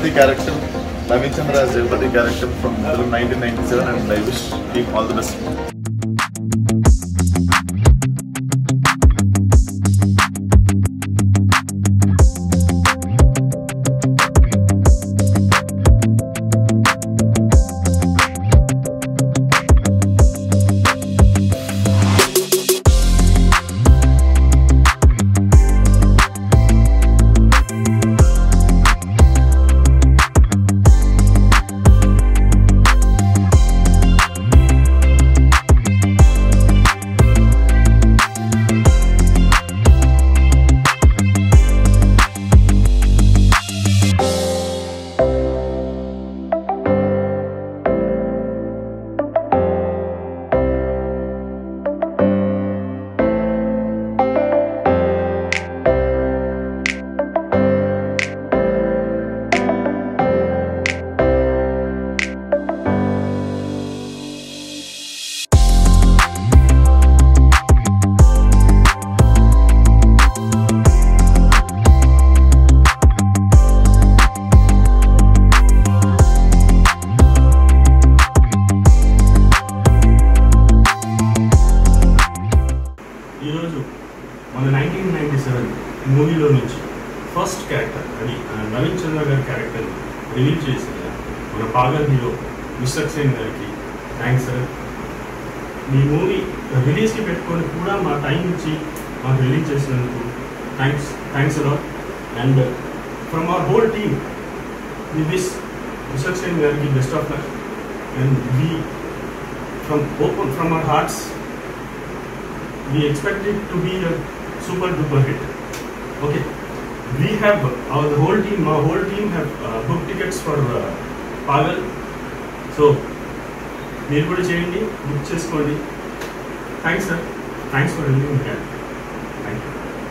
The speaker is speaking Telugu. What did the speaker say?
Jagapati character, Navin Chandra as Jagapati character from film 1997 and I wish team all the best. ఈరోజు మన నైన్టీన్ నైన్టీ సెవెన్ మూవీలో నుంచి ఫస్ట్ క్యారెక్టర్ అది ఆ, నవీన్ చంద్ర గారి క్యారెక్టర్ రిలీజ్ చేసిన మన పాగల్ హీరో మిస్టర్ సేన్ గారికి థ్యాంక్స్ సార్ మీ మూవీ రిలీజ్కి పెట్టుకొని కూడా మా టైం ఇచ్చి మాకు రిలీజ్ చేసినందుకు thanks thanks a lot and from our whole team we wish mister Sen గారికి best of luck and we from open from our hearts we expect it to be a super duper hit. Okay, we have our the whole team, our whole team have uh, booked tickets for uh, Pagal. So మీరు కూడా చేయండి బుక్ చేసుకోండి thanks sir thanks for relieving